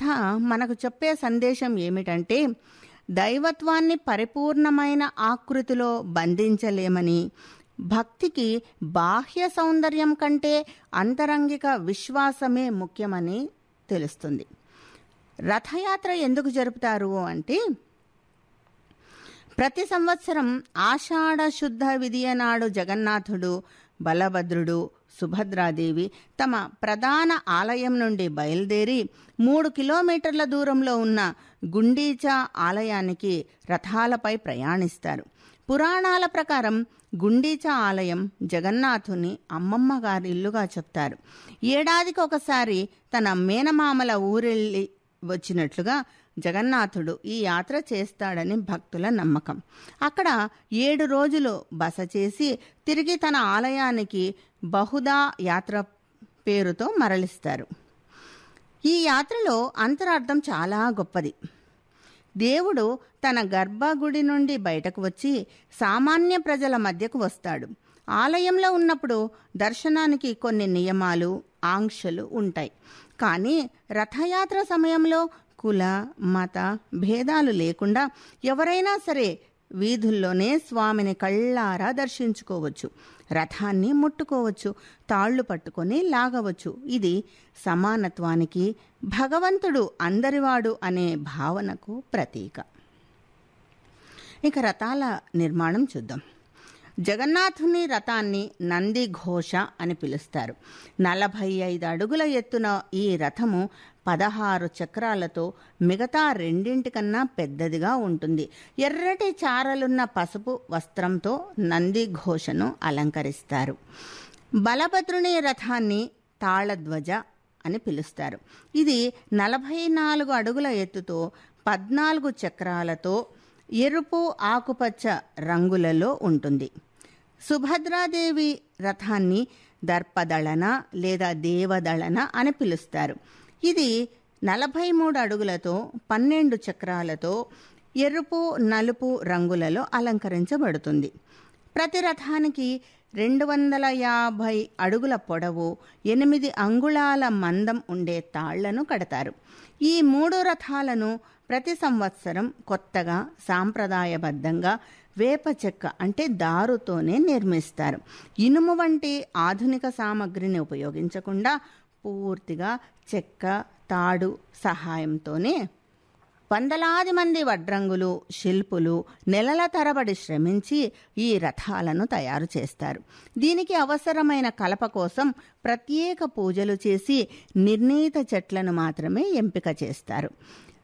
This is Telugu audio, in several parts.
కథ మనకు చెప్పే సందేశం ఏమిటంటే దైవత్వాన్ని పరిపూర్ణమైన ఆకృతిలో బంధించలేమని భక్తికి బాహ్య సౌందర్యం కంటే అంతరంగిక విశ్వాసమే ముఖ్యమని తెలుస్తుంది రథయాత్ర ఎందుకు జరుపుతారు అంటే ప్రతి సంవత్సరం ఆషాఢ శుద్ధ విధియ నాడు జగన్నాథుడు బలభద్రుడు సుభద్రాదేవి తమ ప్రధాన ఆలయం నుండి బయలుదేరి మూడు కిలోమీటర్ల దూరంలో ఉన్న గుండీచా ఆలయానికి రథాలపై ప్రయాణిస్తారు పురాణాల ప్రకారం గుండీచా ఆలయం జగన్నాథుని అమ్మమ్మ గారి ఇల్లుగా చెప్తారు ఏడాదికి ఒకసారి తన మేనమామల ఊరెళ్ళి వచ్చినట్లుగా జగన్నాథుడు ఈ యాత్ర చేస్తాడని భక్తుల నమ్మకం అక్కడ ఏడు రోజులు బస చేసి తిరిగి తన ఆలయానికి బహుదా యాత్ర పేరుతో మరలిస్తారు ఈ యాత్రలో అంతరార్థం చాలా గొప్పది దేవుడు తన గర్భగుడి నుండి బయటకు వచ్చి సామాన్య ప్రజల మధ్యకు వస్తాడు ఆలయంలో ఉన్నప్పుడు దర్శనానికి కొన్ని నియమాలు ఆంక్షలు ఉంటాయి కానీ రథయాత్ర సమయంలో కుల మత భేదాలు లేకుండా ఎవరైనా సరే వీధుల్లోనే స్వామిని కళ్ళారా దర్శించుకోవచ్చు రథాన్ని ముట్టుకోవచ్చు తాళ్లు పట్టుకొని లాగవచ్చు ఇది సమానత్వానికి భగవంతుడు అందరివాడు అనే భావనకు ప్రతీక ఇక రథాల నిర్మాణం చూద్దాం జగన్నాథుని రథాన్ని నంది ఘోష అని పిలుస్తారు నలభై ఐదు అడుగుల ఎత్తున ఈ రథము పదహారు చక్రాలతో మిగతా రెండింటికన్నా పెద్దదిగా ఉంటుంది ఎర్రటి చారలున్న పసుపు వస్త్రంతో నంది ఘోషను అలంకరిస్తారు బలభద్రుని రథాన్ని తాళధ్వజ అని పిలుస్తారు ఇది నలభై నాలుగు అడుగుల ఎత్తుతో పద్నాలుగు చక్రాలతో ఎరుపు ఆకుపచ్చ రంగులలో ఉంటుంది సుభద్రాదేవి రథాన్ని దర్పదళన లేదా దేవదళన అని పిలుస్తారు ఇది నలభై మూడు అడుగులతో పన్నెండు చక్రాలతో ఎరుపు నలుపు రంగులలో అలంకరించబడుతుంది ప్రతి రథానికి రెండు వందల యాభై అడుగుల పొడవు ఎనిమిది అంగుళాల మందం ఉండే తాళ్లను కడతారు ఈ మూడు రథాలను ప్రతి సంవత్సరం కొత్తగా సాంప్రదాయబద్ధంగా వేప చెక్క అంటే దారుతోనే నిర్మిస్తారు ఇనుము వంటి ఆధునిక సామగ్రిని ఉపయోగించకుండా పూర్తిగా చెక్క తాడు సహాయంతోనే వందలాది మంది వడ్రంగులు శిల్పులు నెలల తరబడి శ్రమించి ఈ రథాలను తయారు చేస్తారు దీనికి అవసరమైన కలప కోసం ప్రత్యేక పూజలు చేసి నిర్ణీత చెట్లను మాత్రమే ఎంపిక చేస్తారు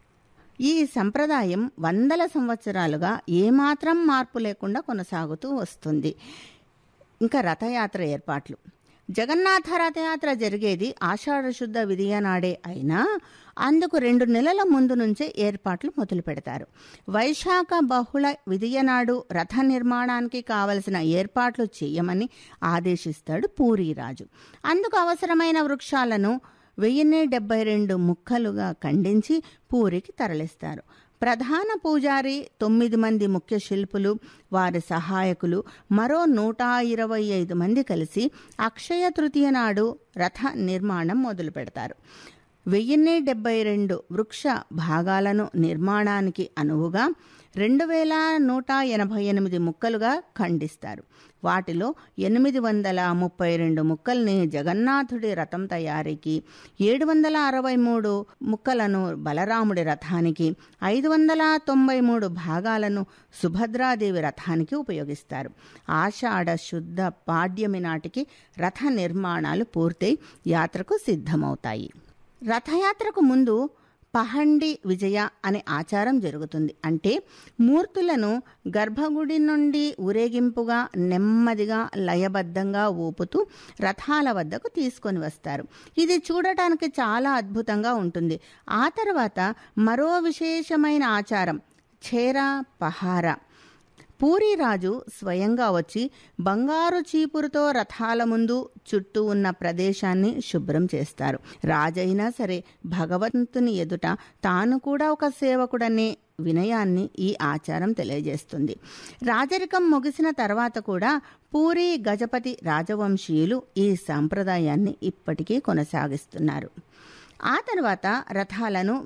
ఈ సంప్రదాయం వందల సంవత్సరాలుగా ఏమాత్రం మార్పు లేకుండా కొనసాగుతూ వస్తుంది ఇంకా రథయాత్ర ఏర్పాట్లు జగన్నాథ రథయాత్ర జరిగేది ఆషాఢ శుద్ధ విధియ నాడే అయినా అందుకు రెండు నెలల ముందు నుంచే ఏర్పాట్లు మొదలు పెడతారు వైశాఖ బహుళ విధియ నాడు రథ నిర్మాణానికి కావలసిన ఏర్పాట్లు చేయమని ఆదేశిస్తాడు పూరీరాజు అందుకు అవసరమైన వృక్షాలను వెయ్యిన్ని డెబ్బై రెండు ముక్కలుగా ఖండించి పూరికి తరలిస్తారు ప్రధాన పూజారి తొమ్మిది మంది ముఖ్య శిల్పులు వారి సహాయకులు మరో నూట ఇరవై ఐదు మంది కలిసి అక్షయ తృతీయ నాడు రథ నిర్మాణం మొదలు పెడతారు వెయ్యిన్ని డెబ్బై రెండు వృక్ష భాగాలను నిర్మాణానికి అనువుగా రెండు వేల నూట ఎనభై ఎనిమిది ముక్కలుగా ఖండిస్తారు వాటిలో ఎనిమిది వందల ముప్పై రెండు ముక్కల్ని జగన్నాథుడి రథం తయారీకి ఏడు వందల అరవై మూడు ముక్కలను బలరాముడి రథానికి ఐదు వందల తొంభై మూడు భాగాలను సుభద్రాదేవి రథానికి ఉపయోగిస్తారు ఆషాఢ శుద్ధ పాడ్యమి నాటికి రథ నిర్మాణాలు పూర్తయి యాత్రకు సిద్ధమవుతాయి రథయాత్రకు ముందు పహండి విజయ అనే ఆచారం జరుగుతుంది అంటే మూర్తులను గర్భగుడి నుండి ఊరేగింపుగా నెమ్మదిగా లయబద్ధంగా ఊపుతూ రథాల వద్దకు తీసుకొని వస్తారు ఇది చూడటానికి చాలా అద్భుతంగా ఉంటుంది ఆ తర్వాత మరో విశేషమైన ఆచారం ఛేరా పహారా పూరీరాజు స్వయంగా వచ్చి బంగారు చీపురుతో రథాల ముందు చుట్టూ ఉన్న ప్రదేశాన్ని శుభ్రం చేస్తారు రాజైనా సరే భగవంతుని ఎదుట తాను కూడా ఒక సేవకుడనే వినయాన్ని ఈ ఆచారం తెలియజేస్తుంది రాజరికం ముగిసిన తర్వాత కూడా పూరి గజపతి రాజవంశీయులు ఈ సాంప్రదాయాన్ని ఇప్పటికీ కొనసాగిస్తున్నారు ఆ తర్వాత రథాలను